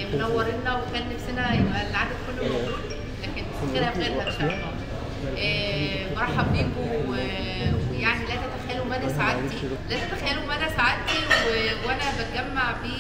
ومنورنا وكان نفسنا يبقى العدد كله موجود لكن خيرها في غيرها ان شاء الله آه، مرحب بيكم و- ويعني لا تتخيلوا مدى سعادتي لا تتخيلوا مدى سعادتي و- وانا بتجمع ب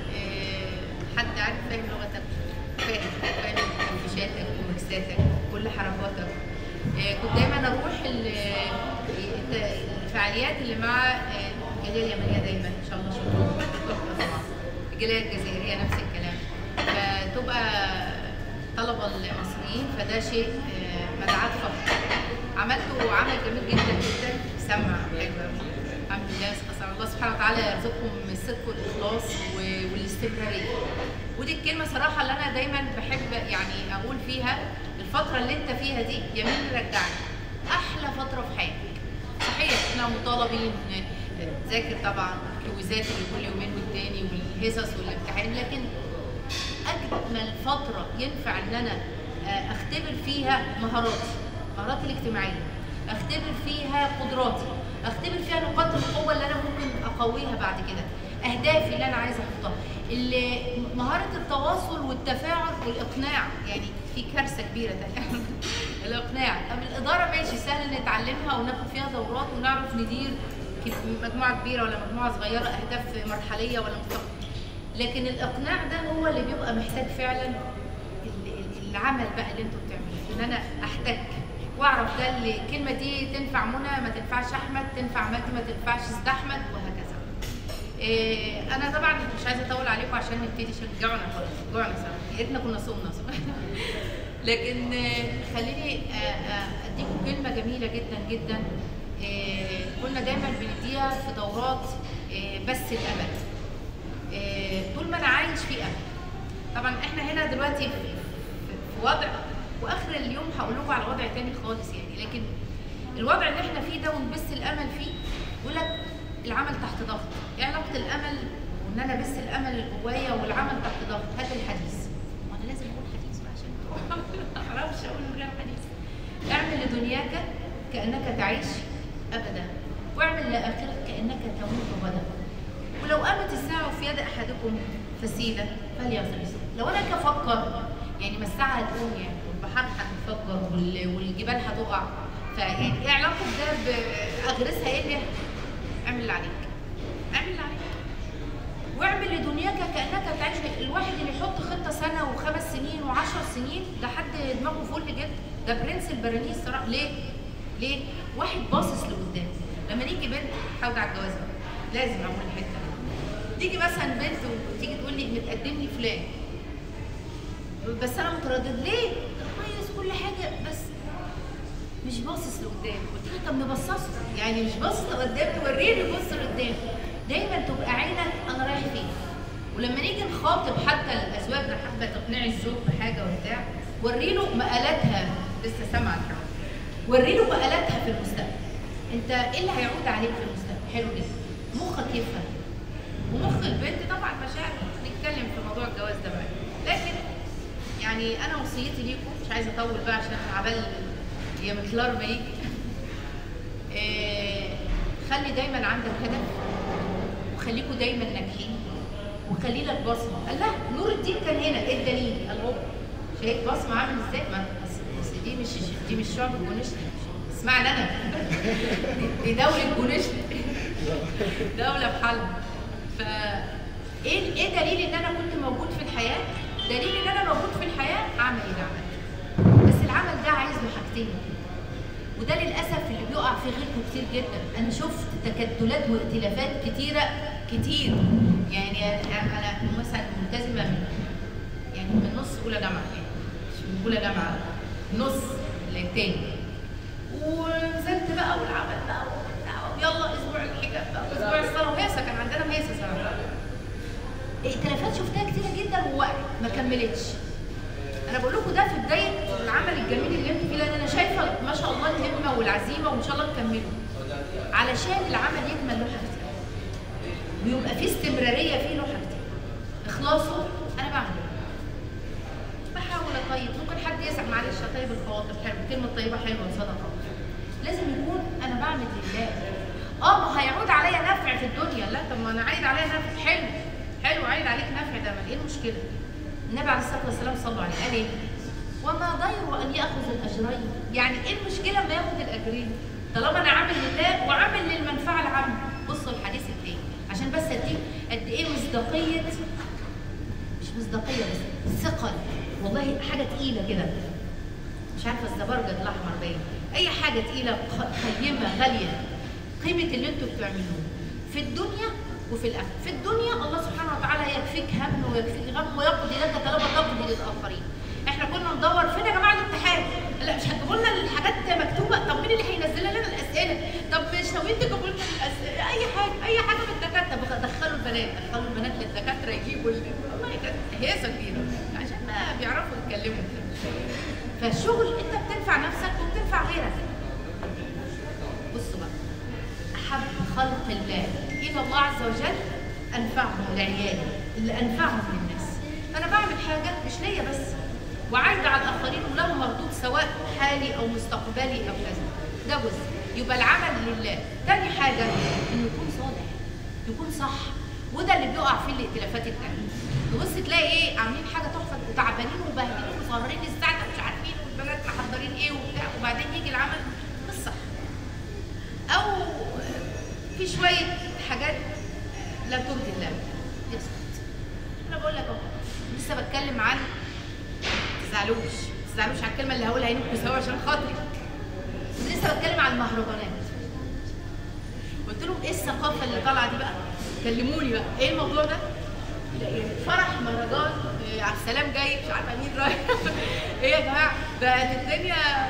حد عارف فاهم لغتك فاهم فاهم انفشاتك ومكساتك كل حركاتك آه، كنت دايما اروح ال- الت- الفعاليات اللي مع آه، الجاليه اليمنيه دايما ان شاء الله شكرا تحفه طبعا الجاليه الجزائريه نفس الكلام فتبقى طلبه المصريين فده شيء آه، مدعاة فخر عملته عمل جميل جدا جدا سمع حلو أوي. الحمد لله اسال الله سبحانه وتعالى يرزقكم الصدق والاخلاص و- والاستمراريه ودي الكلمه صراحه اللي انا دايما بحب يعني اقول فيها الفتره اللي انت فيها دي يمين رجعك احلى فتره في حياتك صحيح احنا مطالبين ذاكر طبعا الكويزات اللي كل يومين والتاني والهيصص والامتحان لكن اجمل فتره ينفع ان انا آه، اختبر فيها مهاراتي مهاراتي الاجتماعيه اختبر فيها قدراتي اختبر فيها نقاط القوه اللي انا ممكن اقويها بعد كده اهدافي اللي انا عايزه احطها اللي مهاره التواصل والتفاعل والاقناع يعني في كارثه كبيره تانية الاقناع طب الاداره ماشي سهل نتعلمها وناخد فيها دورات ونعرف ندير كب- مجموعه كبيره ولا مجموعه صغيره اهداف مرحليه ولا مستقبل لكن الاقناع ده هو اللي بيبقى محتاج فعلا ال- ال- العمل بقى اللي انتوا بتعملوه ان انا احتك واعرف ده اللي الكلمه دي تنفع منى ما تنفعش احمد تنفع مجدي ما تنفعش سيد احمد وهكذا إيه انا طبعا مش عايزه اطول عليكم عشان نبتدي شجعونا خالص شجعونا سوا يا ريتنا كنا صومنا سوا لكن آه، خليني آه، آه، اديكم كلمه جميله جدا جدا آه، كنا دايما بنديها في دورات آه، بس الامل آه، طول ما انا عايش في امل طبعا احنا هنا دلوقتي في في وضع واخر اليوم هقول لكم على وضع تاني خالص يعني لكن الوضع اللي احنا فيه ده ونبث الامل فيه يقول لك العمل تحت ضغط ايه علاقه الامل وان انا ابث الامل اللي جوايا والعمل تحت ضغط هات الحديث وانا لازم اقول حديث بقى عشان ما اعرفش اقول من غير حديث اعمل لدنياك كانك تعيش ابدا واعمل لاخرك كانك تموت غدا ولو قامت الساعة في يد أحدكم فسيلة فليغترس لو أنا كفكر يعني ما الساعة هتقوم يعني والبحار هتتفجر وال- والجبال هتقع فيعني إيه علاقة ده بأغرسها إيه اللي اعمل اللي عليك اعمل اللي عليك واعمل لدنياك كأنك تعيش الواحد اللي يحط خطة سنة وخمس سنين وعشر سنين ده حد دماغه فل جدا ده برنس البرانيس صراحة ليه؟ ليه؟ واحد باصص لقدام لما نيجي بنت حاوده على الجواز بقى، لازم اعمل الحته دي تيجي مثلا بنت وتيجي تقول لي متقدم لي فلان بس انا متردد ليه؟ ده كويس كل حاجه بس مش باصص لقدام قلت له طب نبصصه يعني مش باصص لقدام وريني بص لقدام دايما تبقى عينك انا رايح فين ولما نيجي نخاطب حتى الازواج ده حابه تقنعي الزوج بحاجه وبتاع وريله مقالاتها لسه سامعه الكلام وريله مقالاتها في المستقبل انت ايه اللي هيعود عليك في المستقبل حلو جدا مخك يفهم ومخ البنت طبعا مشاعر نتكلم في موضوع الجواز ده بقى لكن يعني انا وصيتي ليكم مش عايزه اطول بقى عشان عبال يا مكلار ما يجي إيه خلي دايما عندك هدف وخليكوا دايما ناجحين وخلي لك بصمه قال لا نور الدين كان هنا ايه الدليل؟ قال هو شايف بصمه عامل ازاي؟ ما بس- بس دي مش دي مش شعب الجونشلي اسمعني انا دي- دي دوله جونشلي دوله بحالها ف ايه ايه دليل ان انا كنت موجود في الحياه؟ دليل ان انا موجود في الحياه اعمل ايه العمل بس العمل ده عايز له حاجتين وده للاسف اللي بيقع في غيركم كتير جدا انا شفت تكتلات وائتلافات كتيره كتير يعني انا أنا مثلا ملتزمه من يعني من نص اولى جامعه يعني مش من اولى جامعه نص التاني ونزلت بقى والعمل بقى وبتاع يلا اسبوع الحجاب بقى اسبوع الصلاه وهيصه كان عندنا هيصه صراحه ائتلافات شفتها كتيره جدا ووقعت ما كملتش انا بقول لكم ده في بدايه العمل الجميل اللي انتوا فيه لان انا شايفه ما شاء الله الهمه والعزيمه وان شاء الله تكملوا علشان العمل يكمل له حاجتين ويبقى فيه استمراريه فيه له حاجتين اخلاصه انا بعمل إيه؟ بحاول اطيب ممكن حد يسال معلش اطيب الخواطر حلو كلمه طيبه حلوه صدقه لازم يكون انا بعمل لله اه ما هيعود عليا نفع في الدنيا لا طب ما انا عايد عليا نفع حلو حلو عايد عليك نفع ده ما ايه المشكله النبي عليه الصلاه والسلام صلوا عليه قال ايه؟ وما ضير ان ياخذ الاجرين يعني ايه المشكله ما ياخذ الاجرين طالما انا عامل لله وعامل للمنفعه العامه بصوا الحديث التاني عشان بس اديك قد ايه مصداقيه مش مصداقيه بس ثقل والله حاجه تقيله كده مش عارفه الزبرجد الاحمر باين اي حاجه تقيله خ- قيمه غاليه قيمه اللي انتوا بتعملوه في الدنيا وفي الاخره في الدنيا الله سبحانه وتعالى يكفيك هم ويكفيك غم ويقضي لك طالما تقضي للاخرين احنا كنا ندور فين يا جماعه الامتحان لا مش هتجيبوا لنا الحاجات مكتوبه طب مين اللي هينزل لنا الاسئله طب مش ناويين تجيبوا لنا الاسئله اي حاجه اي حاجه من الدكاتره بقى دخلوا البنات دخلوا البنات للدكاتره يجيبوا ال- والله كانت هيصه كبيره عشان ما بيعرفوا يتكلموا فالشغل انت بتنفع نفسك وبتنفع غيرك بصوا بقى احب خلق الله الى الله عز وجل انفعهم لعيالي اللي انفعهم للناس فانا بعمل حاجه مش ليا بس وعايده على الاخرين وله مردود سواء حالي او مستقبلي او كذا ده جزء يبقى العمل لله تاني حاجه انه يكون صالح يكون صح وده اللي بيقع فيه الائتلافات التانية تبص تلاقي ايه عاملين حاجه تحفه وتعبانين وباهدين وسهرانين الساعه مش عارفين والبنات محضرين ايه وبتاع وبعدين يجي العمل مش صح او في شويه حاجات لا ترضي الله يسكت انا بقول لك اهو لسه بتكلم عن تزعلوش ما تزعلوش على الكلمه اللي هقولها هنا سوا عشان خاطري لسه بتكلم عن المهرجانات قلت لهم ايه الثقافه اللي طالعه دي بقى كلموني بقى ايه الموضوع ده فرح مهرجان إيه عبد السلام جاي مش عارفه مين رايح ايه يا جماعه بقت الدنيا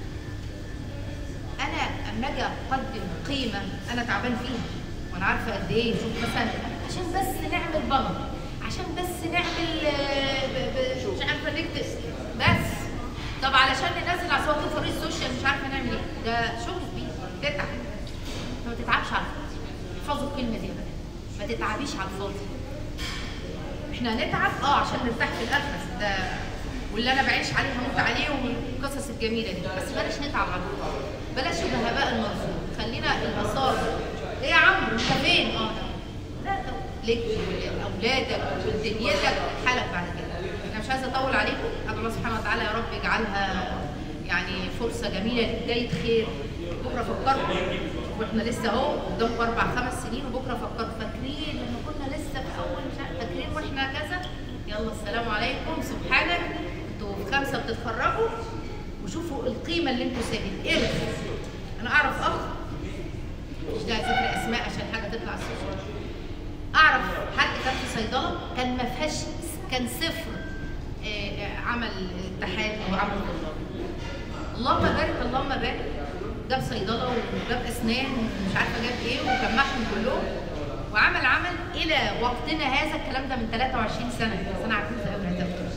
انا اما اجي اقدم قيمه انا تعبان فيها وانا عارفه قد ايه شوف مثلا عشان بس نعمل بلد عشان بس نعمل آه، ب- ب- مش عارفه نكتب بس طب علشان ننزل على صوت فريق السوشيال مش عارفه نعمل ايه ده شغل كبير تتعب ما تتعبش على الفاضي احفظوا الكلمه دي يا بنات ما تتعبيش على الفاضي احنا هنتعب اه عشان نرتاح في الاخره ده واللي انا بعيش عليه هموت عليه والقصص الجميله دي بس بلاش نتعب على الفاضي بلاش يبقى هباء المنصور خلينا المسار ايه يا عمرو انت فين اه لا ده ليك لاولادك ولدنيتك حالك بعد كده انا مش عايزه اطول عليكم ادعو الله سبحانه وتعالى يا رب يجعلها يعني فرصه جميله لبدايه خير بكره فكركم واحنا لسه اهو قدامكم اربع خمس سنين وبكره فكروا فاكرين لما كنا لسه في اول مش عارف فاكرين واحنا كذا يلا السلام عليكم سبحانك انتوا في خمسه بتتخرجوا وشوفوا القيمه اللي انتوا سايبين ارث انا اعرف اخ مش داعي ذكر اسماء عشان حاجه تطلع على السوشيال اعرف حد كان في صيدله كان ما فيهاش كان صفر آه، آه، عمل اتحاد او عمل طلاب اللهم بارك اللهم بارك جاب صيدله وجاب اسنان ومش عارفه جاب ايه وجمعهم كلهم وعمل عمل الى وقتنا هذا الكلام ده من 23 سنه بس انا عجوزه قوي هتفكر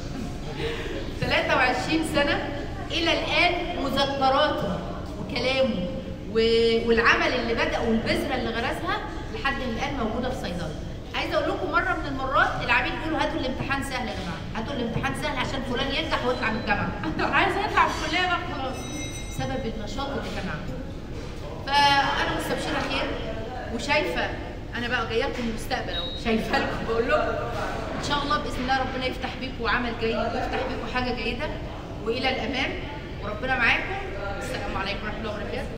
23 سنه الى الان مذكراته وكلامه و- والعمل اللي بدا والبذره اللي غرسها لحد الان موجوده في صيدله عايزه اقول لكم مره من المرات العميل بيقولوا هاتوا الامتحان سهل يا جماعه هاتوا الامتحان سهل عشان فلان ينجح ويطلع من الجامعه انا عايزه يطلع من الكليه بقى خلاص بسبب النشاط اللي كان عنده فانا مستبشره خير وشايفه انا بقى جايه لكم المستقبل اهو شايفه لكم بقول لكم ان شاء الله باذن الله ربنا يفتح بيكم عمل جيد ويفتح بيكم حاجه جيده والى الامام وربنا معاكم السلام عليكم ورحمه الله وبركاته